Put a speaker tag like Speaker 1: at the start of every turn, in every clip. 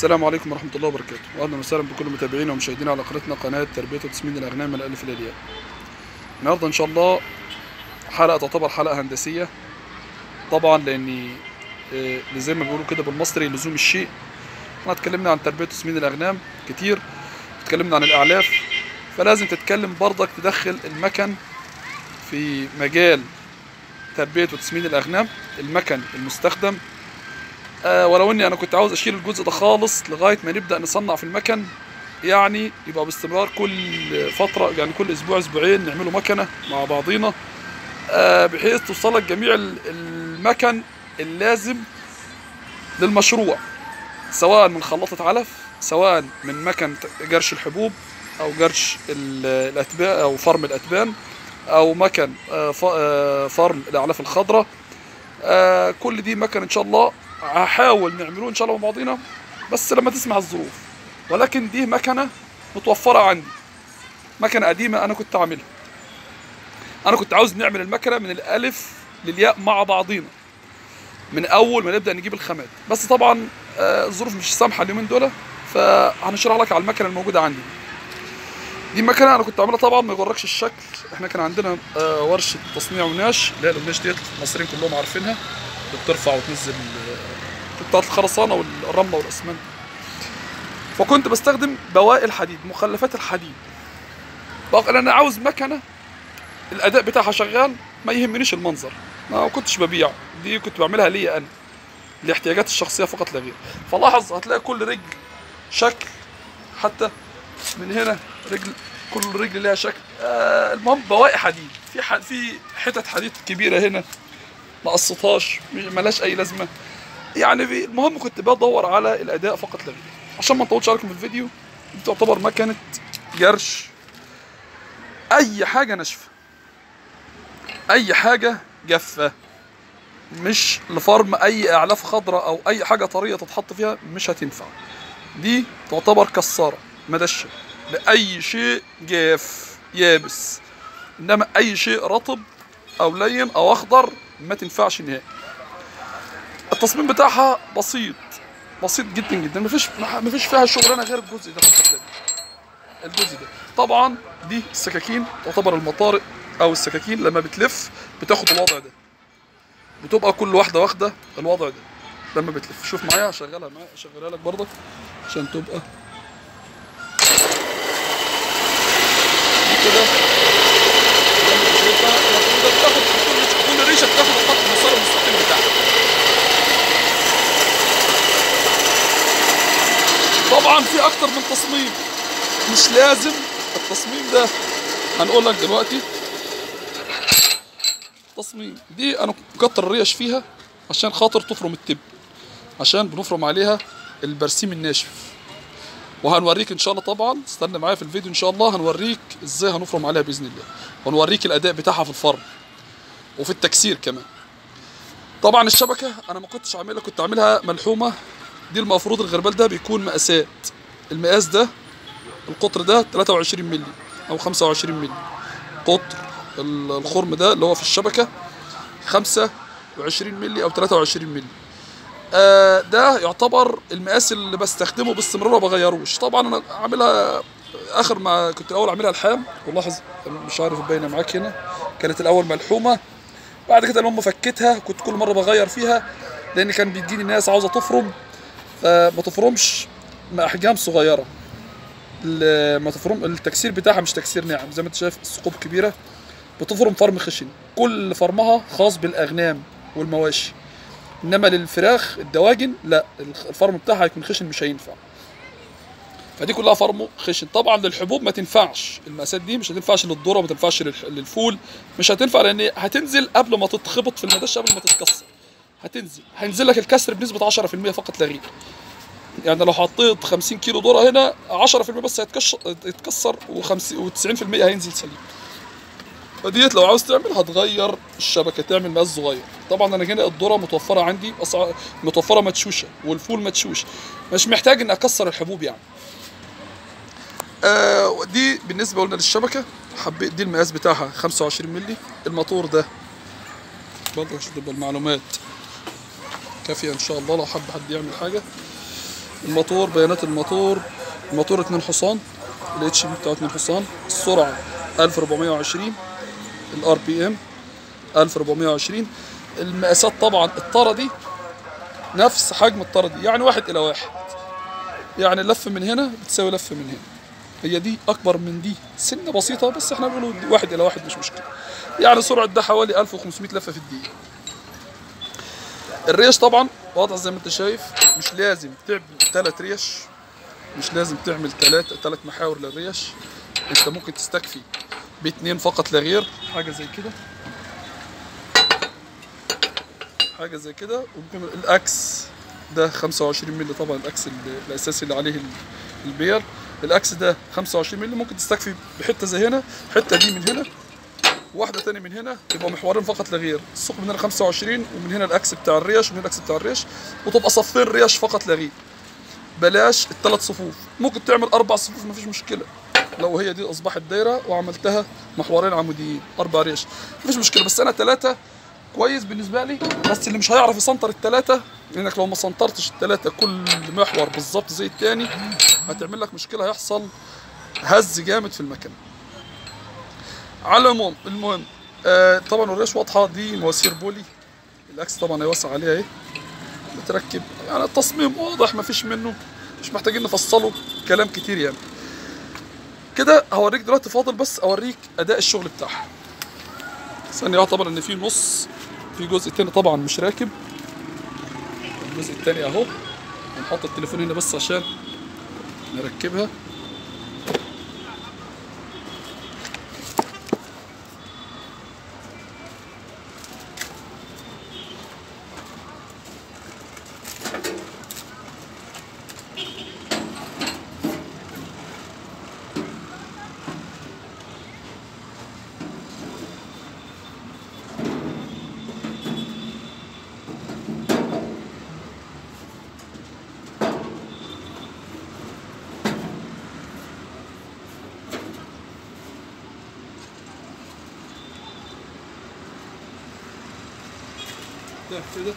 Speaker 1: السلام عليكم ورحمة الله وبركاته وأهلا وسهلا بكل متابعينا ومشاهدينا على قناتنا قناة تربية وتسمين الأغنام من الألف إلى الياء النهاردة إن شاء الله حلقة تعتبر حلقة هندسية طبعا لأني آه، زي ما بيقولوا كده بالمصري لزوم الشيء احنا اتكلمنا عن تربية وتسمين الأغنام كتير اتكلمنا عن الأعلاف فلازم تتكلم برضك تدخل المكن في مجال تربية وتسمين الأغنام المكن المستخدم آه ولو اني انا كنت عاوز اشيل الجزء ده خالص لغايه ما نبدا نصنع في المكن يعني يبقى باستمرار كل فتره يعني كل اسبوع اسبوعين نعمله مكنه مع بعضينا آه بحيث توصلك جميع ال- المكن اللازم للمشروع سواء من خلاطة علف سواء من مكن ت- جرش الحبوب او جرش ال- الاتبان او فرم الاتبان او مكن آه، ف- آه، فرم الاعلاف الخضراء آه، كل دي مكن ان شاء الله هحاول نعمله ان شاء الله مع بعضينا بس لما تسمع الظروف ولكن دي مكنه متوفره عندي مكنه قديمه انا كنت عاملها انا كنت عاوز نعمل المكنه من الالف للياء مع بعضينا من اول ما نبدا نجيب الخامات بس طبعا آه، الظروف مش سامحه اليومين دول فهنشرح لك على المكنه الموجوده عندي دي مكنه انا كنت عاملها طبعا ما يغركش الشكل احنا كان عندنا آه، ورشه تصنيع وناش اللي هي القماش ديت المصريين كلهم عارفينها اللي بترفع وتنزل آه، بتاعت الخرسانه والرمله والاسمنت فكنت بستخدم بواقي الحديد مخلفات الحديد بقى انا عاوز مكنه الاداء بتاعها شغال ما يهمنيش المنظر ما كنتش ببيع دي كنت بعملها ليا انا لاحتياجاتي الشخصيه فقط لا غير فلاحظ هتلاقي كل رجل شكل حتى من هنا رجل كل رجل لها شكل آه المهم بواقي حديد في ح... في حتت حديد كبيره هنا ما قصتهاش مش- ملهاش اي لازمه يعني في المهم كنت بدور على الاداء فقط لا غير عشان ما نطولش عليكم في الفيديو دي تعتبر مكنه جرش اي حاجه ناشفه اي حاجه جافه مش لفرم اي اعلاف خضراء او اي حاجه طريه تتحط فيها مش هتنفع دي تعتبر كساره مدشه لاي شيء جاف يابس انما اي شيء رطب او لين او اخضر ما تنفعش نهائي التصميم بتاعها بسيط بسيط جدا جدا مفيش مفيش فيها شغلانه غير الجزء ده فقط لا غير. الجزء ده طبعا دي السكاكين تعتبر المطارق او السكاكين لما بتلف بتاخد الوضع ده بتبقى كل واحده واخده الوضع ده لما بتلف شوف معايا هشغلها معايا اشغلها لك برضك عشان تبقى دي كده لما تشوفها المفروض بتاخد كل كل ريشه بتاخد الخط المسار المستقيم بتاعها طبعا في اكتر من تصميم مش لازم التصميم ده هنقول لك دلوقتي تصميم دي انا مكتر الريش فيها عشان خاطر تفرم التب عشان بنفرم عليها البرسيم الناشف وهنوريك ان شاء الله طبعا استنى معايا في الفيديو ان شاء الله هنوريك ازاي هنفرم عليها باذن الله ونوريك الاداء بتاعها في الفرم وفي التكسير كمان طبعا الشبكه انا ما كنتش عاملها كنت عاملها ملحومه دي المفروض الغربال ده بيكون مقاسات المقاس ده القطر ده 23 مللي او 25 مللي قطر ال- الخرم ده اللي هو في الشبكه 25 مللي او 23 مللي آه ده يعتبر المقاس اللي بستخدمه باستمرار ما بغيروش طبعا انا عاملها اخر ما كنت الاول عاملها الحام ولاحظ مش عارف باينه معاك هنا كانت الاول ملحومه بعد كده لما فكيتها كنت كل مره بغير فيها لان كان بيديني ناس عاوزه تفرم فما تفرمش مع احجام صغيره ال- ما تفرم التكسير بتاعها مش تكسير ناعم زي ما انت شايف الثقوب كبيره بتفرم فرم خشن كل فرمها خاص بالاغنام والمواشي انما للفراخ الدواجن لا الفرم بتاعها هيكون خشن مش هينفع فدي كلها فرم خشن طبعا للحبوب ما تنفعش المقاسات دي مش هتنفعش للذره ما تنفعش للح- للفول مش هتنفع لان هتنزل قبل ما تتخبط في المدش قبل ما تتكسر هتنزل هينزل لك الكسر بنسبه 10% فقط لا غير يعني لو حطيت 50 كيلو ذره هنا 10% بس هيتكش- هيتكسر و90% هينزل سليم فديت لو عاوز تعمل هتغير الشبكه تعمل مقاس صغير طبعا انا هنا الذره متوفره عندي أصع... متوفره مدشوشه والفول مدشوش مش محتاج ان اكسر الحبوب يعني آه دي بالنسبه قلنا للشبكه حبيت دي المقاس بتاعها 25 مللي الموتور ده برضه عشان تبقى المعلومات كافيه ان شاء الله لو حب حد يعمل حاجه الموتور بيانات الموتور الموتور 2 حصان الاتش بي بتاعه 2 حصان السرعه 1420 الار بي ام 1420 المقاسات طبعا الطاره دي نفس حجم الطاره دي يعني واحد الى واحد يعني لف من هنا بتساوي لف من هنا هي دي اكبر من دي سنه بسيطه بس احنا بنقول دي واحد الى واحد مش مشكله يعني سرعه ده حوالي 1500 لفه في الدقيقه الريش طبعا واضح زي ما انت شايف مش لازم تعمل ثلاث ريش مش لازم تعمل ثلاث ثلاث محاور للريش انت ممكن تستكفي باثنين فقط لا غير حاجه زي كده حاجه زي كده وممكن الاكس ده 25 مللي طبعا الاكس ال- الاساسي اللي عليه ال- البير الاكس ده 25 مللي ممكن تستكفي بحته زي هنا حته دي من هنا واحده تاني من هنا يبقى محورين فقط لا غير الثقب من هنا 25 ومن هنا الاكس بتاع الريش ومن هنا الاكس بتاع الريش وتبقى صفين ريش فقط لا غير بلاش الثلاث صفوف ممكن تعمل اربع صفوف مفيش مشكله لو هي دي اصبحت دايره وعملتها محورين عموديين اربع ريش مفيش مشكله بس انا ثلاثه كويس بالنسبه لي بس اللي مش هيعرف يسنطر الثلاثه لانك لو ما سنطرتش الثلاثه كل محور بالظبط زي الثاني هتعمل لك مشكله هيحصل هز جامد في المكان على العموم المهم آه طبعا الريش واضحه دي مواسير بولي الاكس طبعا هيوسع عليها اهي متركب يعني التصميم واضح مفيش منه مش محتاجين نفصله كلام كتير يعني كده هوريك دلوقتي فاضل بس اوريك اداء الشغل بتاعها ثانية يعتبر ان في نص في جزء تاني طبعا مش راكب الجزء التاني اهو هنحط التليفون هنا بس عشان نركبها ده كده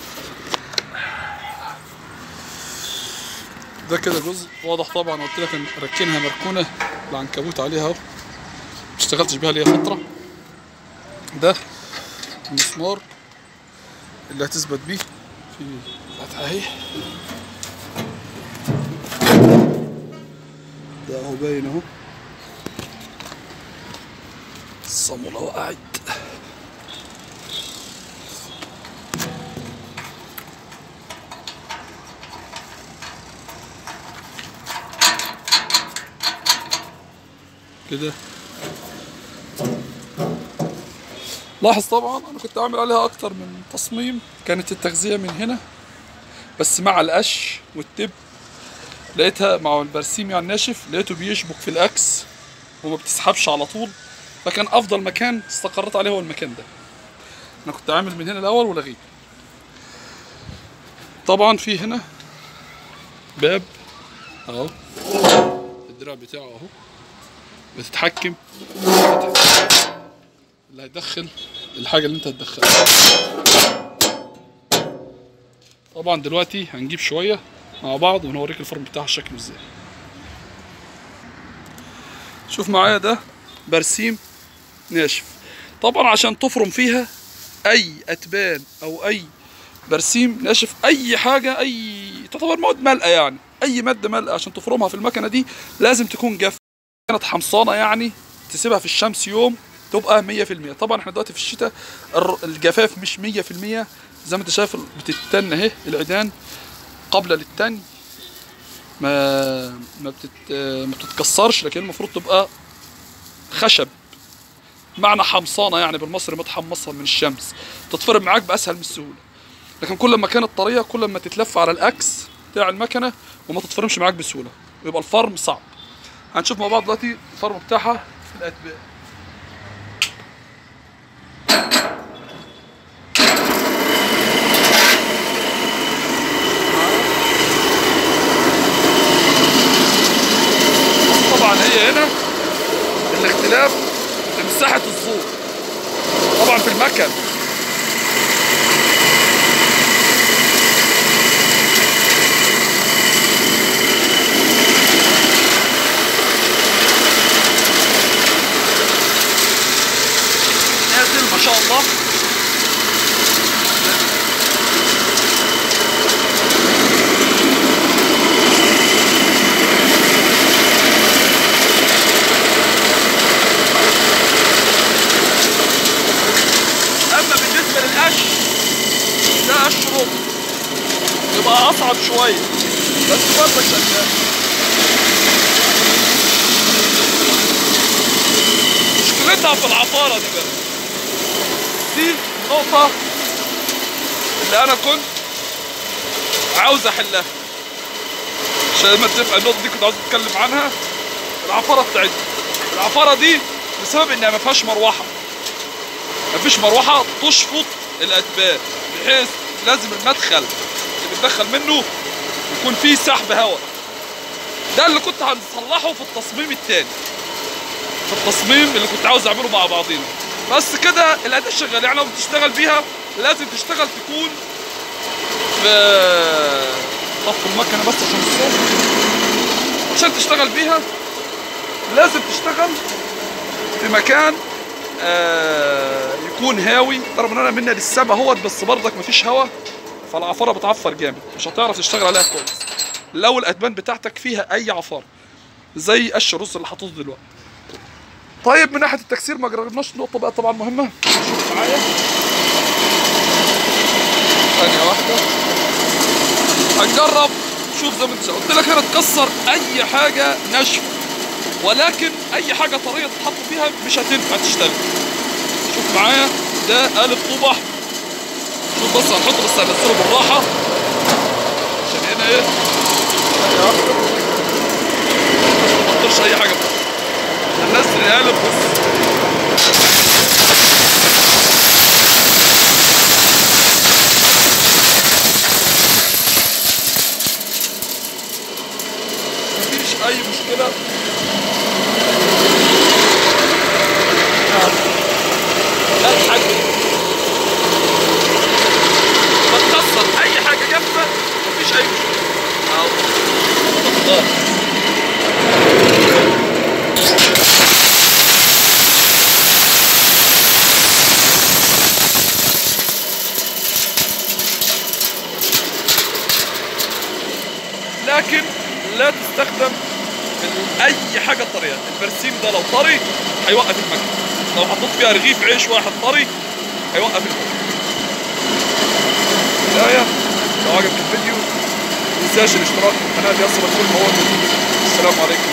Speaker 1: ده كده جزء واضح طبعا قلت لك ان ركنها مركونه العنكبوت عليها اهو ما اشتغلتش بيها ليا فتره ده المسمار اللي هتثبت بيه في فتحه اهي ده اهو باين اهو الصامولة وقعت كده لاحظ طبعا انا كنت عامل عليها اكتر من تصميم كانت التغذية من هنا بس مع القش والتب لقيتها مع البرسيم يعني ناشف لقيته بيشبك في الاكس وما بتسحبش على طول فكان افضل مكان استقريت عليه هو المكان ده انا كنت عامل من هنا الاول ولغيه طبعا في هنا باب اهو الدراع بتاعه اهو بتتحكم اللي هيدخل الحاجة اللي انت هتدخلها طبعا دلوقتي هنجيب شوية مع بعض ونوريك الفرن بتاعها شكله ازاي شوف معايا ده برسيم ناشف طبعا عشان تفرم فيها اي اتبان او اي برسيم ناشف اي حاجة اي تعتبر مواد ملقى يعني اي مادة ملقى عشان تفرمها في المكنة دي لازم تكون جافة كانت حمصانة يعني تسيبها في الشمس يوم تبقى 100% طبعا احنا دلوقتي في الشتاء الر- الجفاف مش 100% زي ما انت شايف بتتن اهي العيدان قبل للتن ما ما, بتت ما بتتكسرش لكن المفروض تبقى خشب معنى حمصانه يعني بالمصري متحمصه من الشمس تتفرم معاك باسهل من السهوله لكن كل ما كانت طريه كل ما تتلف على الاكس بتاع المكنه وما تتفرمش معاك بسهوله ويبقى الفرم صعب هنشوف مع بعض دلوقتي الفرم بتاعها في الاتباع طبعا هي هنا الاختلاف في مساحة الزور طبعا في المكن تعب شويه بس برضك شغال مشكلتها في العفاره دي بقى دي نقطه اللي انا كنت عاوز احلها عشان لما تبقى النقطه دي كنت عاوز اتكلم عنها العفاره بتاعتها العفاره دي بسبب انها ما فيهاش مروحه ما فيش مروحه تشفط الاتباع بحيث لازم المدخل اللي بتدخل منه يكون فيه سحب هواء ده اللي كنت هنصلحه في التصميم التاني في التصميم اللي كنت عاوز اعمله مع بعضينا بس كده الاداه شغاله يعني لو بتشتغل بيها لازم تشتغل تكون في طفي المكنه بس عشان الصوت عشان تشتغل بيها لازم تشتغل في مكان آه يكون هاوي ضرب انا منها للسما اهوت بس برضك مفيش هوا فالعفاره بتعفر جامد مش هتعرف تشتغل عليها كويس لو الادمان بتاعتك فيها اي عفاره زي قش الرز اللي حاططه دلوقتي طيب من ناحيه التكسير ما جربناش نقطه بقى طبعا مهمه شوف معايا ثانيه واحده هنجرب شوف زي ما انت قلت لك هنا تكسر اي حاجه ناشفه ولكن اي حاجه طريه تتحط فيها مش هتنفع تشتغل شوف معايا ده قالب طوب احمر شوف بص هنحطه بس هنزله بالراحه عشان هنا ايه ثانيه واحده ما نحطش اي حاجه بقى هننزل القالب بص مفيش اي مشكله لا تحجم ما تكسر اي حاجه جافه مفيش اي مشكله اهو تختار لكن لا تستخدم ال- اي حاجه طريه البرسيم ده لو طري هيوقف المكنه لو حطيت فيها رغيف عيش واحد طري هيوقف المكنه بدايه لو عجبك الفيديو ما تنساش الاشتراك في القناه ليصلك كل ما هو جديد السلام عليكم